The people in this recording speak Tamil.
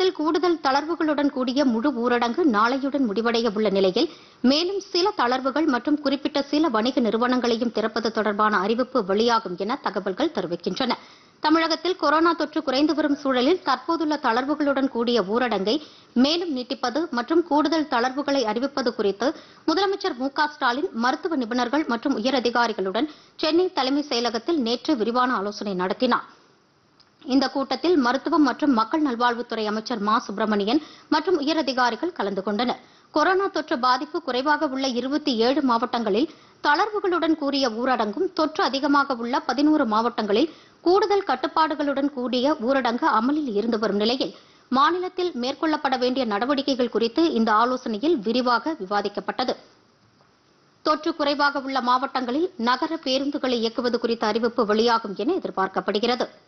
தமிழகத்தில் கூடுதல் தளர்வுகளுடன் கூடிய முழு ஊரடங்கு நாளையுடன் முடிவடைய உள்ள நிலையில் மேலும் சில தளர்வுகள் மற்றும் குறிப்பிட்ட சில வணிக நிறுவனங்களையும் திறப்பது தொடர்பான அறிவிப்பு வெளியாகும் என தகவல்கள் தெரிவிக்கின்றன தமிழகத்தில் கொரோனா தொற்று குறைந்து வரும் சூழலில் தற்போதுள்ள தளர்வுகளுடன் கூடிய ஊரடங்கை மேலும் நீட்டிப்பது மற்றும் கூடுதல் தளர்வுகளை அறிவிப்பது குறித்து முதலமைச்சர் மு க ஸ்டாலின் மருத்துவ நிபுணர்கள் மற்றும் உயரதிகாரிகளுடன் சென்னை தலைமைச் செயலகத்தில் நேற்று விரிவான ஆலோசனை நடத்தினார் இந்த கூட்டத்தில் மருத்துவம் மற்றும் மக்கள் நல்வாழ்வுத்துறை அமைச்சர் மா சுப்பிரமணியன் மற்றும் உயரதிகாரிகள் கலந்து கொண்டனர் கொரோனா தொற்று பாதிப்பு குறைவாக உள்ள இருபத்தி ஏழு மாவட்டங்களில் தளர்வுகளுடன் கூடிய ஊரடங்கும் தொற்று அதிகமாக உள்ள பதினோரு மாவட்டங்களில் கூடுதல் கட்டுப்பாடுகளுடன் கூடிய ஊரடங்கு அமலில் இருந்து வரும் நிலையில் மாநிலத்தில் மேற்கொள்ளப்பட வேண்டிய நடவடிக்கைகள் குறித்து இந்த ஆலோசனையில் விரிவாக விவாதிக்கப்பட்டது தொற்று குறைவாக உள்ள மாவட்டங்களில் நகர பேருந்துகளை இயக்குவது குறித்த அறிவிப்பு வெளியாகும் என எதிர்பார்க்கப்படுகிறது